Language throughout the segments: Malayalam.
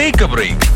ടേക്ക് എ ബ്രേക്ക്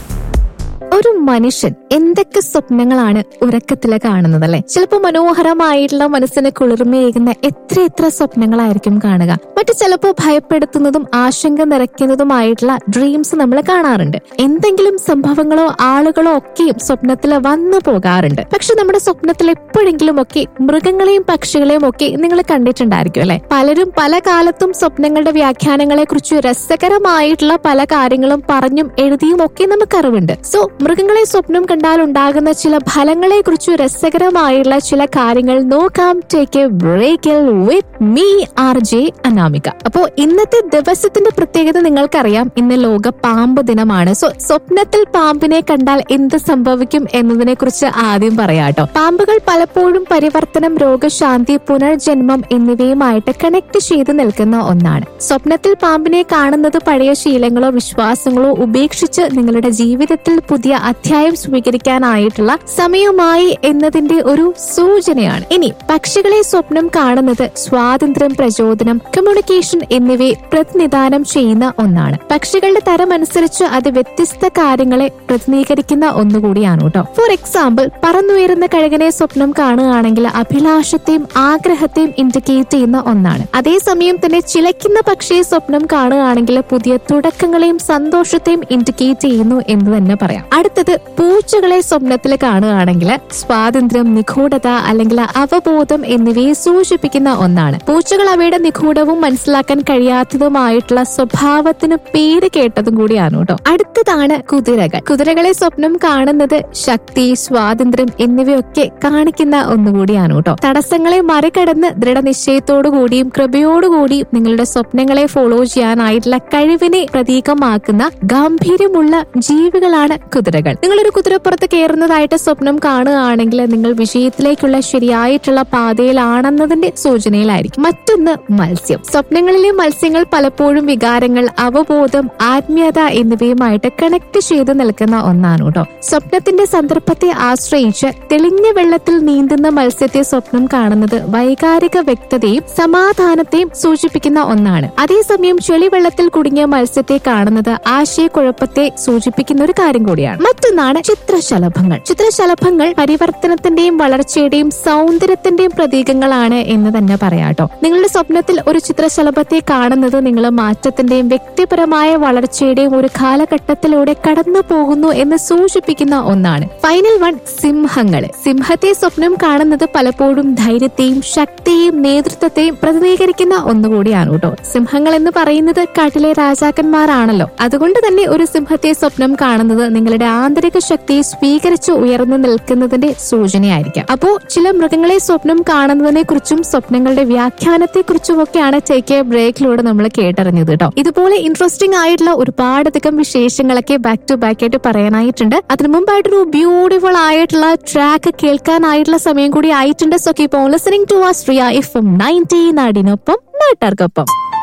ഒരു മനുഷ്യൻ എന്തൊക്കെ സ്വപ്നങ്ങളാണ് ഉറക്കത്തില് കാണുന്നത് അല്ലെ ചിലപ്പോൾ മനോഹരമായിട്ടുള്ള മനസ്സിന് കുളിർമയേകുന്ന എത്ര എത്ര സ്വപ്നങ്ങളായിരിക്കും കാണുക മറ്റു ചിലപ്പോൾ ഭയപ്പെടുത്തുന്നതും ആശങ്ക നിറയ്ക്കുന്നതുമായിട്ടുള്ള ഡ്രീംസ് നമ്മൾ കാണാറുണ്ട് എന്തെങ്കിലും സംഭവങ്ങളോ ആളുകളോ ഒക്കെയും സ്വപ്നത്തിൽ വന്നു പോകാറുണ്ട് പക്ഷെ നമ്മുടെ സ്വപ്നത്തിൽ എപ്പോഴെങ്കിലും ഒക്കെ മൃഗങ്ങളെയും പക്ഷികളെയും ഒക്കെ നിങ്ങൾ കണ്ടിട്ടുണ്ടായിരിക്കും അല്ലെ പലരും പല കാലത്തും സ്വപ്നങ്ങളുടെ വ്യാഖ്യാനങ്ങളെ കുറിച്ച് രസകരമായിട്ടുള്ള പല കാര്യങ്ങളും പറഞ്ഞും എഴുതിയും ഒക്കെ നമുക്ക് അറിവുണ്ട് സോ മൃഗങ്ങളെ സ്വപ്നം കണ്ടാൽ ഉണ്ടാകുന്ന ചില ഫലങ്ങളെ കുറിച്ച് രസകരമായുള്ള ചില കാര്യങ്ങൾ നോക്കാം ടേക്ക് എ ബ്രേക്കിൽ with me R J Anamika അപ്പോ ഇന്നത്തെ ദിവസത്തിന്റെ പ്രത്യേകത നിങ്ങൾക്കറിയാം ഇന്ന് ലോക പാമ്പ് ദിനമാണ് സോ സ്വപ്നത്തിൽ പാമ്പിനെ കണ്ടാൽ എന്ത് സംഭവിക്കും എന്നതിനെ കുറിച്ച് ആദ്യം പറയാട്ടോ പാമ്പുകൾ പലപ്പോഴും പരിവർത്തനം രോഗശാന്തി പുനർജന്മം എന്നിവയുമായിട്ട് കണക്ട് ചെയ്ത് നിൽക്കുന്ന ഒന്നാണ് സ്വപ്നത്തിൽ പാമ്പിനെ കാണുന്നത് പഴയ ശീലങ്ങളോ വിശ്വാസങ്ങളോ ഉപേക്ഷിച്ച് നിങ്ങളുടെ ജീവിതത്തിൽ പുതിയ അധ്യായം സ്വീകരിക്കാനായിട്ടുള്ള സമയമായി എന്നതിന്റെ ഒരു സൂചനയാണ് ഇനി പക്ഷികളെ സ്വപ്നം കാണുന്നത് സ്വാതന്ത്ര്യം പ്രചോദനം കമ്മ്യൂണിക്കേഷൻ എന്നിവയെ പ്രതിനിധാനം ചെയ്യുന്ന ഒന്നാണ് പക്ഷികളുടെ തരം അനുസരിച്ച് അത് വ്യത്യസ്ത കാര്യങ്ങളെ പ്രതിനിധീകരിക്കുന്ന ഒന്നുകൂടിയാണ് കേട്ടോ ഫോർ എക്സാമ്പിൾ പറന്നുയരുന്ന കഴുകനെ സ്വപ്നം കാണുകയാണെങ്കിൽ അഭിലാഷത്തെയും ആഗ്രഹത്തെയും ഇൻഡിക്കേറ്റ് ചെയ്യുന്ന ഒന്നാണ് അതേസമയം തന്നെ ചിലയ്ക്കുന്ന പക്ഷിയെ സ്വപ്നം കാണുകയാണെങ്കിൽ പുതിയ തുടക്കങ്ങളെയും സന്തോഷത്തെയും ഇൻഡിക്കേറ്റ് ചെയ്യുന്നു എന്ന് തന്നെ പറയാം അടുത്തത് പൂച്ചകളെ സ്വപ്നത്തിൽ കാണുകയാണെങ്കിൽ സ്വാതന്ത്ര്യം നിഗൂഢത അല്ലെങ്കിൽ അവബോധം എന്നിവയെ സൂചിപ്പിക്കുന്ന ഒന്നാണ് പൂച്ചകൾ അവയുടെ നിഗൂഢവും മനസ്സിലാക്കാൻ കഴിയാത്തതുമായിട്ടുള്ള സ്വഭാവത്തിന് പേര് കേട്ടതും കൂടിയാണ് കേട്ടോ അടുത്തതാണ് കുതിരകൾ കുതിരകളെ സ്വപ്നം കാണുന്നത് ശക്തി സ്വാതന്ത്ര്യം എന്നിവയൊക്കെ കാണിക്കുന്ന ഒന്നുകൂടിയാണ് കേട്ടോ തടസ്സങ്ങളെ മറികടന്ന് ദൃഢനിശ്ചയത്തോടുകൂടിയും കൃപയോടുകൂടിയും നിങ്ങളുടെ സ്വപ്നങ്ങളെ ഫോളോ ചെയ്യാനായിട്ടുള്ള കഴിവിനെ പ്രതീകമാക്കുന്ന ഗാംഭീര്യമുള്ള ജീവികളാണ് കുതിരകൾ നിങ്ങളൊരു കുതിരപ്പുറത്ത് കയറുന്നതായിട്ട് സ്വപ്നം കാണുകയാണെങ്കിൽ നിങ്ങൾ വിജയത്തിലേക്കുള്ള ശരിയായിട്ടുള്ള പാതയിലാണെന്നതിന്റെ സൂചനയിലായിരിക്കും മറ്റൊന്ന് മത്സ്യം സ്വപ്നങ്ങളിലെ മത്സ്യങ്ങൾ പലപ്പോഴും വികാരങ്ങൾ അവബോധം ആത്മീയത എന്നിവയുമായിട്ട് കണക്ട് ചെയ്ത് നിൽക്കുന്ന ഒന്നാണ് കേട്ടോ സ്വപ്നത്തിന്റെ സന്ദർഭത്തെ ആശ്രയിച്ച് തെളിഞ്ഞ വെള്ളത്തിൽ നീന്തുന്ന മത്സ്യത്തെ സ്വപ്നം കാണുന്നത് വൈകാരിക വ്യക്തതയും സമാധാനത്തെയും സൂചിപ്പിക്കുന്ന ഒന്നാണ് അതേസമയം ചെളിവെള്ളത്തിൽ കുടുങ്ങിയ മത്സ്യത്തെ കാണുന്നത് ആശയക്കുഴപ്പത്തെ സൂചിപ്പിക്കുന്ന ഒരു കാര്യം കൂടിയാണ് മറ്റൊന്നാണ് ചിത്രശലഭങ്ങൾ ചിത്രശലഭങ്ങൾ പരിവർത്തനത്തിന്റെയും വളർച്ചയുടെയും സൗന്ദര്യത്തിന്റെയും പ്രതീകങ്ങളാണ് എന്ന് തന്നെ പറയാട്ടോ നിങ്ങളുടെ സ്വപ്നത്തിൽ ഒരു ചിത്രശലഭത്തെ കാണുന്നത് നിങ്ങൾ മാറ്റത്തിന്റെയും വ്യക്തിപരമായ വളർച്ചയുടെയും ഒരു കാലഘട്ടത്തിലൂടെ കടന്നു പോകുന്നു എന്ന് സൂചിപ്പിക്കുന്ന ഒന്നാണ് ഫൈനൽ വൺ സിംഹങ്ങൾ സിംഹത്തെ സ്വപ്നം കാണുന്നത് പലപ്പോഴും ധൈര്യത്തെയും ശക്തിയെയും നേതൃത്വത്തെയും പ്രതിനിധീകരിക്കുന്ന ഒന്നുകൂടിയാണ് കേട്ടോ സിംഹങ്ങൾ എന്ന് പറയുന്നത് കാട്ടിലെ രാജാക്കന്മാരാണല്ലോ അതുകൊണ്ട് തന്നെ ഒരു സിംഹത്തെ സ്വപ്നം കാണുന്നത് നിങ്ങളുടെ ആന്തരിക ശക്തിയെ സ്വീകരിച്ച് ഉയർന്നു നിൽക്കുന്നതിന്റെ സൂചനയായിരിക്കാം അപ്പോ ചില മൃഗങ്ങളെ സ്വപ്നം കാണുന്നതിനെ കുറിച്ചും സ്വപ്നങ്ങളുടെ വ്യാഖ്യാനത്തെ കുറിച്ചും ഒക്കെയാണ് ടേക്ക് എ ബ്രേക്കിലൂടെ നമ്മൾ കേട്ടറിഞ്ഞത് കേട്ടോ ഇതുപോലെ ഇൻട്രസ്റ്റിംഗ് ആയിട്ടുള്ള ഒരുപാടധികം വിശേഷങ്ങളൊക്കെ ബാക്ക് ടു ബാക്ക് ആയിട്ട് പറയാനായിട്ടുണ്ട് അതിനു മുമ്പായിട്ടൊരു ബ്യൂട്ടിഫുൾ ആയിട്ടുള്ള ട്രാക്ക് കേൾക്കാനായിട്ടുള്ള സമയം കൂടി ആയിട്ടുണ്ട് so keep on listening to ആ ശ്രീയ എഫ് എം നയൻറ്റി നാടിനൊപ്പം നാട്ടാർക്കൊപ്പം